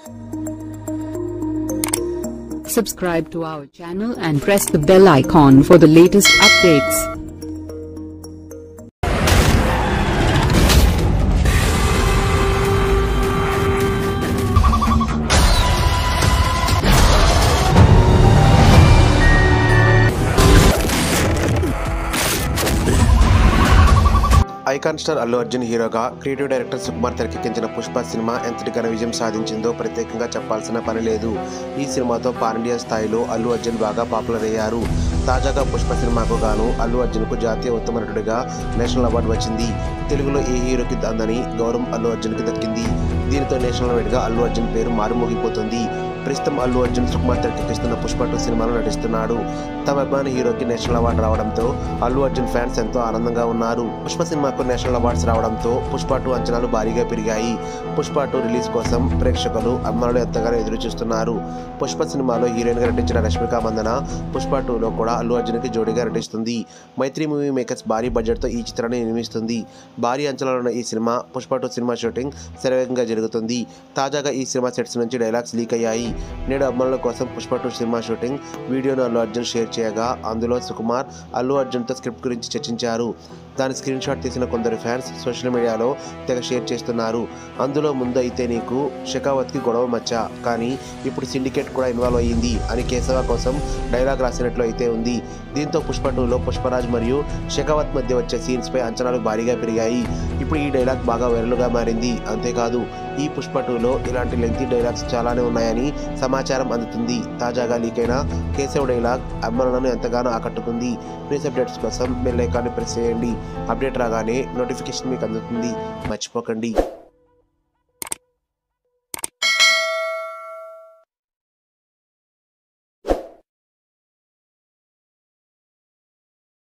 Subscribe to our channel and press the bell icon for the latest updates. Icon star Allu Arjun హీరోగా creative director Sukumar తెరకెక్కించిన Pushpa cinema ఎంతటి ఘన విజయం సాధించిందో ప్రత్యేకంగా చెప్పాల్సిన పని లేదు ఈ సినిమాతో పాన్ ఇండియా స్థాయిలో అల్లు అర్జున్ బాగా పాపులర్ అయ్యారు తాజాగా పుష్ప సినిమాకు గాను అల్లు అర్జున్కు జాతీయ ఉత్తమ నటుడిగా నేషనల్ అవార్డు వచ్చింది తెలుగులో ఏ హీరోకి అందని గౌరవం అల్లు అర్జున్కి దక్కింది దీనితో నేషనల్ అవార్డుగా అల్లు అర్జున్ పేరు మారుమోగిపోతుంది ప్రస్తుతం అల్లు అర్జున్ సుకుమార్ తెరకెక్కిస్తున్న పుష్ప టూ సినిమాలో నటిస్తున్నాడు తమ అభిమాని హీరోకి నేషనల్ అవార్డు రావడంతో అల్లు అర్జున్ ఫ్యాన్స్ ఎంతో ఆనందంగా ఉన్నారు పుష్ప సినిమాకు నేషనల్ అవార్డ్స్ రావడంతో పుష్ప టూ అంచనాలు భారీగా పెరిగాయి పుష్ప టూ రిలీజ్ కోసం ప్రేక్షకులు అభిమానులు ఎంతగానో ఎదురు చూస్తున్నారు పుష్ప సినిమాలో హీరోయిన్ గా నటించిన రష్మిక మందన పుష్ప టూలో కూడా అల్లు అర్జున్కి జోడీగా నటిస్తుంది మైత్రి మూవీ మేకర్స్ భారీ బడ్జెట్తో ఈ చిత్రాన్ని నిర్మిస్తుంది భారీ అంచనాలు ఉన్న ఈ cinema Pushpa two cinema shooting శరవేగంగా జరుగుతుంది తాజాగా ఈ సినిమా సెట్స్ నుంచి డైలాగ్స్ లీక్ అయ్యాయి నేడు అభిమానుల కోసం పుష్ప టూ సినిమా షూటింగ్ వీడియోను అల్లు అర్జున్ షేర్ చేయగా అందులో సుకుమార్ అల్లు అర్జున్తో స్క్రిప్ట్ గురించి చర్చించారు దాని స్క్రీన్ షాట్ తీసిన కొందరు ఫ్యాన్స్ సోషల్ మీడియాలో తెగ షేర్ చేస్తున్నారు అందులో ముందు అయితే నీకు షెకావత్కి గొడవ మచ్చ కానీ ఇప్పుడు సిండికేట్ కూడా ఇన్వాల్వ్ అయ్యింది అని కేశవ కోసం డైలాగ్ రాసినట్లు అయితే ఉంది దీంతో పుష్ప టూలో పుష్పరాజ్ మరియు షెకావత్ మధ్య వచ్చే సీన్స్పై అంచనాలు భారీగా పెరిగాయి ఇప్పుడు ఈ డైలాగ్ బాగా వైరల్గా మారింది అంతేకాదు ఈ పుష్ప టూలో ఇలాంటి లెంతీ డైలాగ్స్ చాలానే ఉన్నాయని సమాచారం అందుతుంది తాజాగా లీక్ అయిన కేశవ్ డైలాగ్ అభిమానులను ఎంతగానో ఆకట్టుకుంది న్యూస్ అప్డేట్స్ కోసం బెల్ ఐకాన్ని ప్రెస్ చేయండి అప్డేట్ రాగానే నోటిఫికేషన్ మీకు అందుతుంది మర్చిపోకండి